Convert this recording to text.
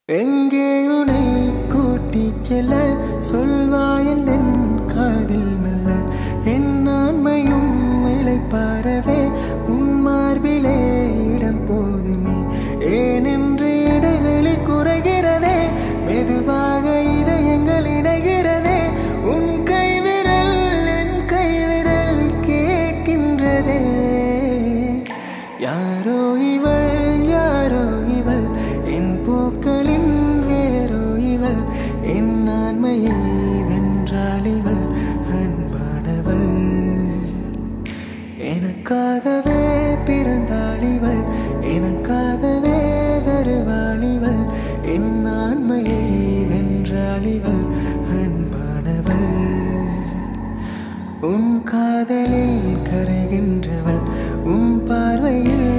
எங்கே உனை கூட்டிச் செல்ல சொல்வாயன் தென் காதில் மெல்ல என் ஆண்மையும் இளைப்பாரவே உன் மார்பிலே இடம் போதுமே ஏனென்று இடைவெளி குறைகிறதே மெதுவாக இதயங்கள் இணைகிறதே உன் கைவிரல் என் கைவிரல் கேட்கின்றதே யாரோ இவள் யாரோ இவள் என் பூக்களின் வேரோ இவள் என் ஆண்மையை வென்றாள் இவள் அன்பானவள் எனக்காகவே பிறந்தாள் இவள் எனக்காகவே வருவாள் இவள் என் ஆண்மையை வென்றாள் இவள் அன்பானவள் உன் காதலில் கரைகின்றவள் உன் பார்வையில்